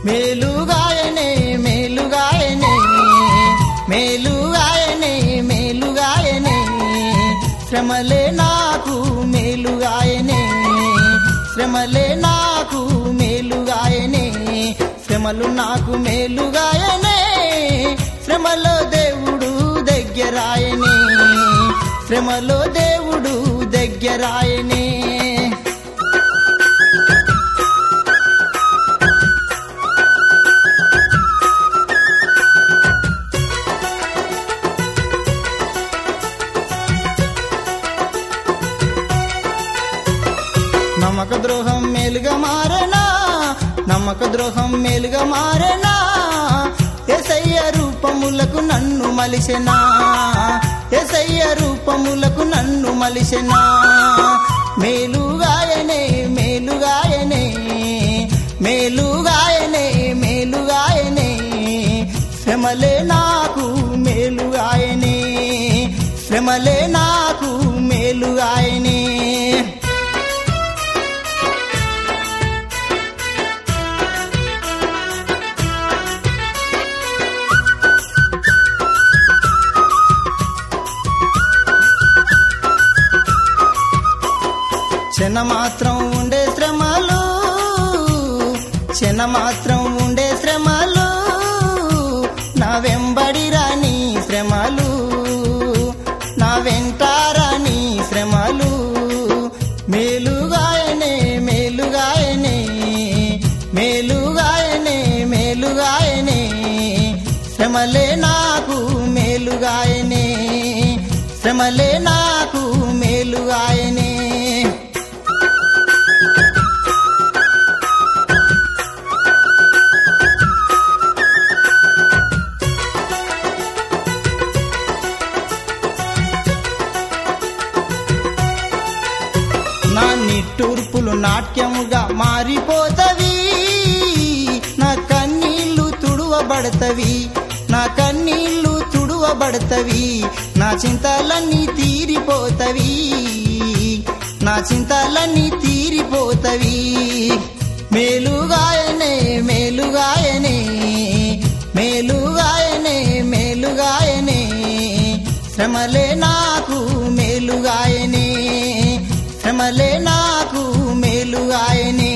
మేలుగాయనే మేలుగాయనే మేలుగాయనే మేలుగాయనే శ్రమలే నాకు మేలుగాయనే శ్రమలే నాకు మేలుగాయనే శ్రమలు నాకు మేలుగాయనే శ్రమలో దేవుడు దగ్గరాయనే శ్రమలో దేవుడు దగ్గరాయనే నమ్మక ద్రోహం మేలుగా మారనా నమ్మక ద్రోహం మేలుగా మారనా ఎసయ్య రూపములకు నన్ను మలిసెనా ఎసయ్య రూపములకు నన్ను మలిసెనా మేలుగాయనే మేలుగాయనే మేలుగాయనే మేలుగాయనే శ్రమలే నాకు మేలుగాయనే శ్రమలే నాకు మేలుగాయనే చిన్న మాత్రం ఉండే శ్రమలు చిన్న మాత్రం ఉండే శ్రమలు నా వెంబడి రాని శ్రమలు నా వెంటారాని శ్రమలు మేలుగాయనే మేలుగాయనే మేలుగాయనే మేలుగాయనే శ్రమలే నాకు మేలుగాయనే శ్రమలే నాకు మేలుగాయనే నా నిట్టూర్పులు నాట్యముగా మారిపోతవి నా కన్నీళ్లు తుడువబడతవి నా కన్నీళ్లు తుడువబడతవి నా చింతలన్నీ తీరిపోతవి నా చింతలన్నీ తీరిపోతవి మేలుగాయనే మేలుగాయనే మేలుగాయనే మేలుగాయనే శ్రమలే నాకు మేలుగాయనే శ్రమలే నాకు మేలుగాయనే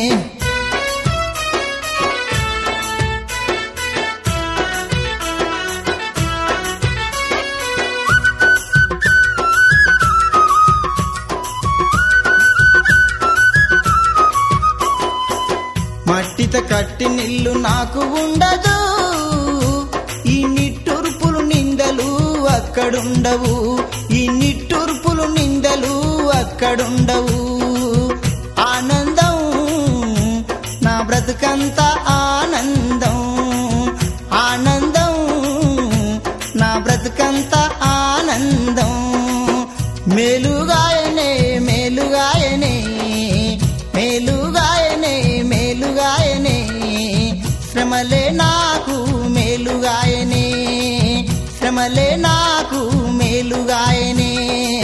మట్టితో కట్టి నిల్లు నాకు ఉండదు ఈ నిట్టూర్పులు నిందలు అక్కడుండవు ఈ నిట్టూర్పులు నిందలు అక్కడుండవు ఆనందం నా బ్రతుకంతా ఆనందం ఆనందం నా బ్రతుకంతా ఆనందం మేలుగాయనే మేలుగాయనే మేలుగాయనే మేలుగాయనే శ్రమలే నాకు మేలుగాయనే శ్రమలే నాకు మేలుగాయనే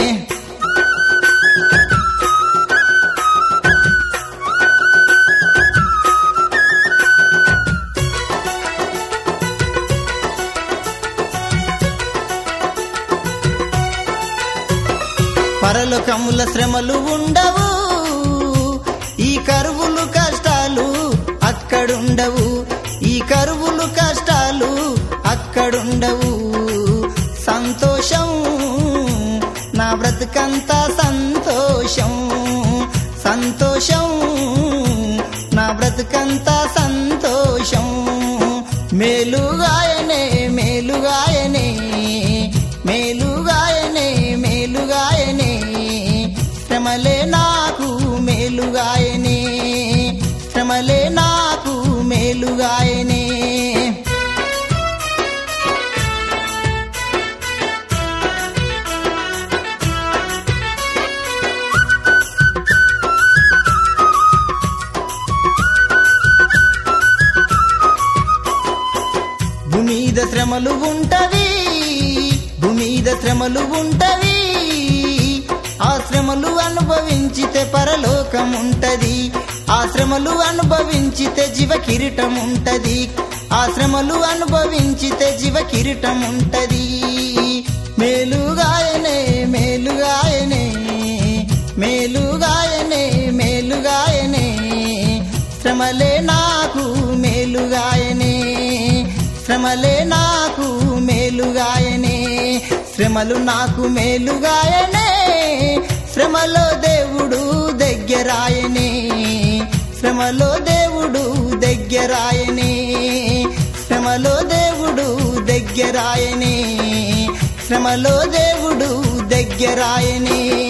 పరలోకముల శ్రమలు ఉండవు ఈ కరువులు కష్టాలు అక్కడుండవు ఈ కరువులు కష్టాలు అక్కడుండవు సంతోషం నా బ్రతుకంతా సంతోషం సంతోషం నా బ్రతుకంతా సంతోషం మేలుగాయనే మేలుగాయనే మేలుగాయనే మేలుగాయనే శ్రమలే నాకు మేలుగాయనే శ్రమలే నాకు మేలుగాయనే భూమీద శ్రమలు ఉంటవి భూమీద శ్రమలు ఉంటవి ఆ శ్రమలు అనుభవించితే పరలోకం ఉంటది ఆ శ్రమలు అనుభవించితే జీవ కిరీటం ఉంటది ఆ శ్రమలు అనుభవించితే జీవ కిరీటం ఉంటది మేలుగాయనే మేలుగాయనే మేలుగాయనే మేలుగాయనే శ్రమలే నాకు మేలుగాయనే శ్రమలే నాకు మేలుగాయనే శ్రమలు నాకు మేలుగాయనే శ్రమలో దేవుడు దగ్గరాయనే శ్రమలో దేవుడు దగ్గరాయనే శ్రమలో దేవుడు దగ్గరాయనే శ్రమలో దేవుడు దగ్గరాయనే